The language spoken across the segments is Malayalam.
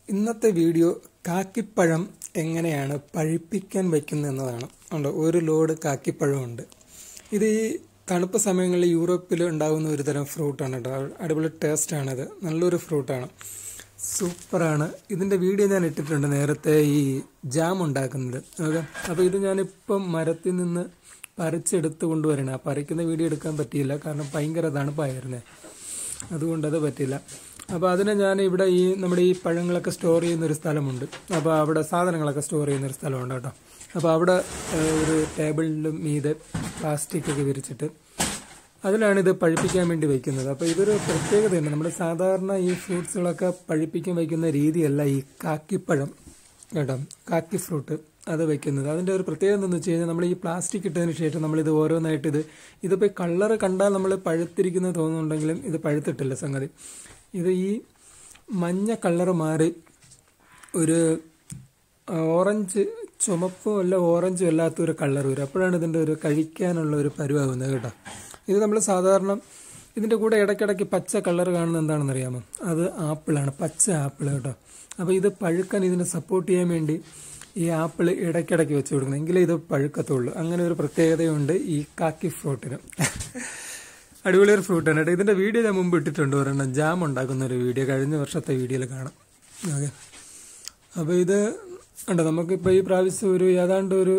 ഇന്നത്തെ വീഡിയോ കാക്കിപ്പഴം എങ്ങനെയാണ് പഴുപ്പിക്കാൻ വയ്ക്കുന്നത് എന്നതാണ് ഉണ്ട് ഒരു ലോഡ് കാക്കിപ്പഴമുണ്ട് ഇത് ഈ തണുപ്പ് സമയങ്ങളിൽ യൂറോപ്പിൽ ഉണ്ടാകുന്ന ഒരു തരം ഫ്രൂട്ടാണ് കേട്ടോ അടിപൊളി ടേസ്റ്റാണിത് നല്ലൊരു ഫ്രൂട്ടാണ് സൂപ്പറാണ് ഇതിൻ്റെ വീഡിയോ ഞാൻ ഇട്ടിട്ടുണ്ട് നേരത്തെ ഈ ജാം ഉണ്ടാക്കുന്നത് ഓക്കെ അപ്പോൾ ഇത് ഞാനിപ്പം മരത്തിൽ നിന്ന് പറിച്ചെടുത്ത് കൊണ്ടുവരണം ആ പറിക്കുന്ന വീഡിയോ എടുക്കാൻ പറ്റിയില്ല കാരണം ഭയങ്കര തണുപ്പായിരുന്നേ അതുകൊണ്ട് അത് പറ്റില്ല അപ്പോൾ അതിനെ ഞാൻ ഇവിടെ ഈ നമ്മുടെ ഈ പഴങ്ങളൊക്കെ സ്റ്റോർ ചെയ്യുന്ന ഒരു സ്ഥലമുണ്ട് അപ്പോൾ അവിടെ സാധനങ്ങളൊക്കെ സ്റ്റോർ ചെയ്യുന്ന ഒരു സ്ഥലമുണ്ട് കേട്ടോ അപ്പോൾ അവിടെ ഏഹ്, ഒരു ടേബിളിലും മീതെ പ്ലാസ്റ്റിക് ഒക്കെ വിരിച്ചിട്ട് അതിലാണ് ഇത് പഴുപ്പിക്കാൻ വേണ്ടി വയ്ക്കുന്നത് അപ്പോൾ ഇതൊരു പ്രത്യേകതയുണ്ട് നമ്മൾ സാധാരണ ഈ ഫ്രൂട്ട്സുകളൊക്കെ പഴുപ്പിക്കാൻ വയ്ക്കുന്ന രീതിയല്ല ഈ കാക്കിപ്പഴം കേട്ടോ കാക്കി ഫ്രൂട്ട് അത് വെക്കുന്നത് അതിൻ്റെ ഒരു പ്രത്യേകത എന്താണെന്ന് വെച്ച് കഴിഞ്ഞാൽ നമ്മൾ ഈ പ്ലാസ്റ്റിക് ഇട്ടതിന് ശേഷം നമ്മളിത് ഓരോന്നായിട്ട് ഇത് ഇതിപ്പോൾ കളർ കണ്ടാൽ നമ്മൾ പഴുത്തിരിക്കുന്നത് തോന്നുന്നുണ്ടെങ്കിലും ഇത് പഴുത്തിട്ടില്ല സംഗതി ഇത് ഈ മഞ്ഞ കളർ മാറി ഒരു ഓറഞ്ച് ചുമപ്പും അല്ല ഓറഞ്ചും അല്ലാത്ത ഒരു കളർ വരും അപ്പോഴാണ് ഇതിൻ്റെ ഒരു കഴിക്കാനുള്ള ഒരു പരുവാകുന്നത് കേട്ടോ ഇത് നമ്മൾ സാധാരണ ഇതിൻ്റെ കൂടെ ഇടയ്ക്കിടയ്ക്ക് പച്ച കളർ കാണുന്നത് എന്താണെന്ന് അറിയാമോ അത് ആപ്പിളാണ് പച്ച ആപ്പിൾ കേട്ടോ അപ്പോൾ ഇത് പഴുക്കാൻ ഇതിനെ സപ്പോർട്ട് ചെയ്യാൻ വേണ്ടി ഈ ആപ്പിൾ ഇടയ്ക്കിടയ്ക്ക് വെച്ച് കൊടുക്കണം എങ്കിലേ ഇത് പഴുക്കത്തുള്ളൂ അങ്ങനെ ഒരു പ്രത്യേകതയുണ്ട് ഈ കാക്കി ഫ്രൂട്ടിന് അടിപൊളി ഒരു ഫ്രൂട്ടാണ് കേട്ടോ ഇതിൻ്റെ വീഡിയോ ഞാൻ മുമ്പ് ഇട്ടിട്ടുണ്ട് ഒരെണ്ണം ജാം ഉണ്ടാക്കുന്ന ഒരു വീഡിയോ കഴിഞ്ഞ വർഷത്തെ വീഡിയോയിൽ കാണാം ഓക്കെ അപ്പോൾ ഇത് ഉണ്ട് നമുക്കിപ്പോൾ ഈ പ്രാവശ്യം ഒരു ഏതാണ്ട് ഒരു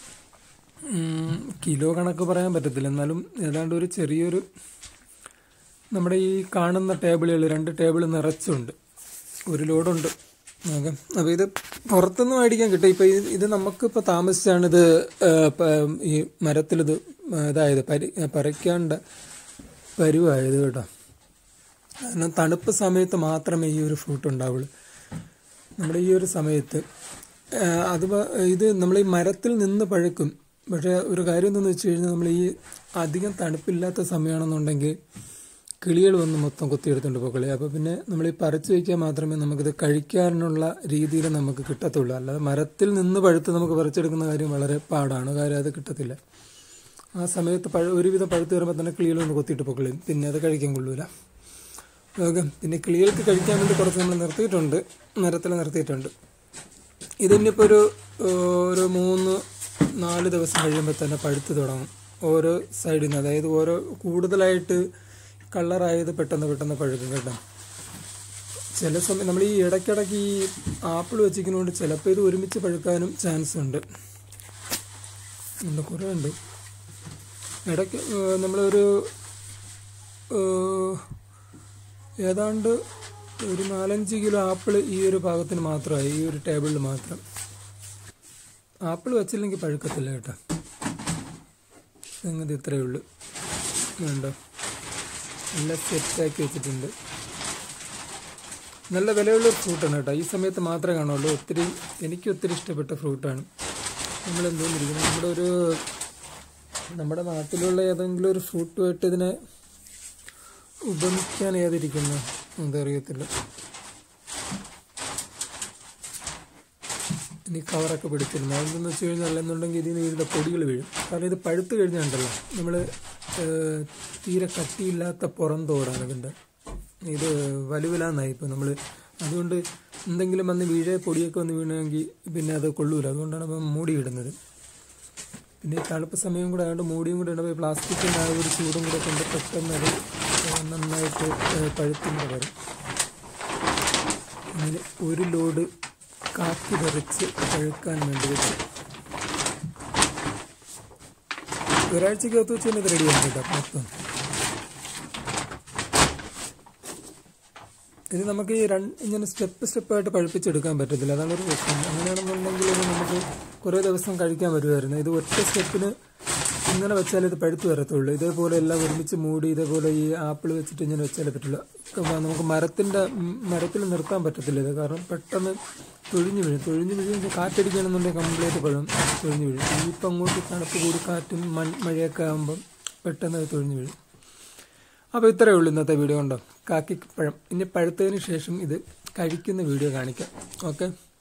ഉം, കിലോ കണക്ക് പറയാൻ പറ്റത്തില്ല എന്നാലും ഏതാണ്ട് ഒരു ചെറിയൊരു നമ്മുടെ ഈ കാണുന്ന ടേബിളുകൾ രണ്ട് ടേബിൾ നിറച്ചുണ്ട് ഒരു ലോഡുണ്ട് ഓക്കെ അപ്പോൾ ഇത് പുറത്തുനിന്ന് മേടിക്കാൻ കിട്ടും ഇപ്പോൾ ഇത് ഇത് നമുക്കിപ്പോൾ താമസിച്ചാണ് ഇത് ആ, പ- ഈ മരത്തിലിത് ഇതായത് പരി പറിക്കാണ്ട് പരുവായത് കേട്ടോ കാരണം തണുപ്പ് സമയത്ത് മാത്രമേ ഈ ഒരു ഫ്രൂട്ട് ഉണ്ടാവുള്ളൂ നമ്മുടെ ഈ ഒരു സമയത്ത് ആ, അത് പ- ഇത് നമ്മൾ ഈ മരത്തിൽ നിന്ന് പഴുക്കും പക്ഷേ ഒരു കാര്യം എന്തെന്ന് വെച്ച് കഴിഞ്ഞാൽ നമ്മൾ ഈ അധികം തണുപ്പില്ലാത്ത സമയമാണെന്നുണ്ടെങ്കിൽ കിളികൾ വന്ന് മൊത്തം കൊത്തിയെടുത്തുകൊണ്ട് പോകളി അപ്പോൾ പിന്നെ നമ്മൾ ഈ പറിച്ചു വയ്ക്കാൻ മാത്രമേ നമുക്കിത് കഴിക്കാനുള്ള രീതിയിൽ നമുക്ക് കിട്ടത്തുള്ളൂ അല്ലാതെ മരത്തിൽ നിന്ന് പഴുത്ത് നമുക്ക് പറിച്ചെടുക്കുന്ന കാര്യം വളരെ പാടാണ് കാര്യം അത് കിട്ടത്തില്ല ആ സമയത്ത് പഴ ഒരുവിധം പഴുത്ത് വരുമ്പോൾ തന്നെ കിളികൾ വന്ന് കൊത്തിയിട്ട് പൊക്കളയും പിന്നെ അത് കഴിക്കാൻ കൊള്ളൂല ഓക്കെ പിന്നെ കിളികൾക്ക് കഴിക്കാൻ വേണ്ടി കുറച്ച് നമ്മൾ നിർത്തിയിട്ടുണ്ട് മരത്തിൽ നിർത്തിയിട്ടുണ്ട് ഇതിനിപ്പോൾ ഒരു ഏഹ്, ഒരു മൂന്ന് നാല് ദിവസം കഴിയുമ്പോൾ തന്നെ പഴുത്ത് തുടങ്ങും ഓരോ സൈഡിൽ നിന്ന് അതായത് ഓരോ കൂടുതലായിട്ട് കളറായത് പെട്ടെന്ന് പെട്ടെന്ന് പഴുക്കും കേട്ടോ ചില സമയം നമ്മൾ ഈ ഇടയ്ക്കിടയ്ക്ക് ഈ ആപ്പിൾ വെച്ചിരിക്കുന്നതുകൊണ്ട് ചിലപ്പോൾ ഇത് ഒരുമിച്ച് പഴുക്കാനും ചാൻസ് ഉണ്ട് ഉണ്ട് കുറേ ഉണ്ട് ഇടയ്ക്ക് ഏഹ്, നമ്മളൊരു ഏഹ്, ഏതാണ്ട് ഒരു നാലഞ്ച് കിലോ ആപ്പിൾ ഈ ഒരു ഭാഗത്തിന് മാത്രമായി ഈ ഒരു ടേബിളിൽ മാത്രം ആപ്പിൾ വെച്ചില്ലെങ്കിൽ പഴുക്കത്തില്ല കേട്ടോ സംഗതി ഇത്രയേ ഉള്ളൂ വേണ്ടോ നല്ല സെറ്റാക്കി വെച്ചിട്ടുണ്ട് നല്ല വിലയുള്ള ഫ്രൂട്ടാണ് കേട്ടോ ഈ സമയത്ത് മാത്രമേ കാണുള്ളൂ ഒത്തിരി എനിക്ക് ഒത്തിരി ഇഷ്ടപ്പെട്ട ഫ്രൂട്ടാണ് നമ്മൾ എന്തോന്നിരിക്കുന്നത് നമ്മുടെ ഒരു നമ്മുടെ നാട്ടിലുള്ള ഏതെങ്കിലും ഒരു ഫ്രൂട്ടുമായിട്ട് ഇതിനെ ഉപമിക്കാൻ ഏതിരിക്കുന്നു അതറിയത്തില്ല ഇനി കവറൊക്കെ പിടിച്ചിരുന്നു അതെന്തെന്ന് വെച്ച് കഴിഞ്ഞാൽ അല്ലെന്നുണ്ടെങ്കിൽ ഇതിന് ഇതിൻ്റെ പൊടികൾ വീഴും കാരണം ഇത് പഴുത്ത് കഴിഞ്ഞുണ്ടല്ലോ നമ്മൾ തീരെ കട്ടിയില്ലാത്ത പുറം തോടാണ് ഇതിൻ്റെ ഇത് വലുവിലാന്നായി ഇപ്പോൾ നമ്മൾ അതുകൊണ്ട് എന്തെങ്കിലും വന്ന് വീഴെ പൊടിയൊക്കെ വന്ന് വീണമെങ്കിൽ പിന്നെ അത് കൊള്ളൂല അതുകൊണ്ടാണ് അപ്പം മൂടിയിടുന്നത് പിന്നെ ഈ തണുപ്പ് സമയം കൂടെ ആയതുകൊണ്ട് മൂടിയും കൂടെ ഇടുമ്പോൾ പ്ലാസ്റ്റിക്കിൻ്റെ ആ ഒരു ചൂടും കൂടെ കൊണ്ട് പെട്ടെന്ന് അത് ഏഹ് നന്നായിട്ട് ഏഹ് പഴുത്തും വരും അങ്ങനെ ഒരു ലോഡ് കാപ്പി പറിച്ച് പഴുക്കാൻ വേണ്ടി വെച്ചു ഒരാഴ്ചക്ക് ഒത്തു വെച്ച് തന്നെ ഇത് റെഡിയാണ് കേട്ടോ മൊത്തം ഇത് നമുക്ക് ഈ രണ്ട് ഇങ്ങനെ സ്റ്റെപ്പ് സ്റ്റെപ്പായിട്ട് പഴുപ്പിച്ചെടുക്കാൻ പറ്റത്തില്ല അതാണ് ഒരു പ്രശ്നം അങ്ങനെയാണെന്നുണ്ടെങ്കിൽ ഇത് നമുക്ക് കുറേ ദിവസം കഴിക്കാൻ വരുമായിരുന്നു ഇത് ഒറ്റ സ്റ്റെപ്പിന് ഇങ്ങനെ വെച്ചാൽ ഇത് പഴുത്ത് വരത്തുള്ളൂ ഇതേപോലെ എല്ലാം ഒരുമിച്ച് മൂടി ഇതേപോലെ ഈ ആപ്പിൾ വെച്ചിട്ട് ഇങ്ങനെ വെച്ചാലേ പറ്റില്ല അപ്പോൾ നമുക്ക് മരത്തിൻ്റെ മരത്തിൽ നിർത്താൻ പറ്റത്തില്ല ഇത് കാരണം പെട്ടെന്ന് തൊഴിഞ്ഞു വീഴും തൊഴിഞ്ഞു വീഴും കാറ്റടിക്കുകയാണെന്നുണ്ടെങ്കിൽ കംപ്ലീറ്റ് പഴം തൊഴിഞ്ഞു വീഴും ഇനിയിപ്പോൾ അങ്ങോട്ട് തണുപ്പ് കൂടി കാറ്റും മൺ മഴയൊക്കെ ആകുമ്പം പെട്ടെന്ന് അത് തൊഴിഞ്ഞു വീഴും അപ്പോൾ ഇത്രയേ ഉള്ളൂ ഇന്നത്തെ വീഡിയോ കണ്ടോ കാക്കിപ്പഴം ഇനി പഴുത്തതിന് ശേഷം ഇത് കഴിക്കുന്ന വീഡിയോ കാണിക്കാം ഓക്കെ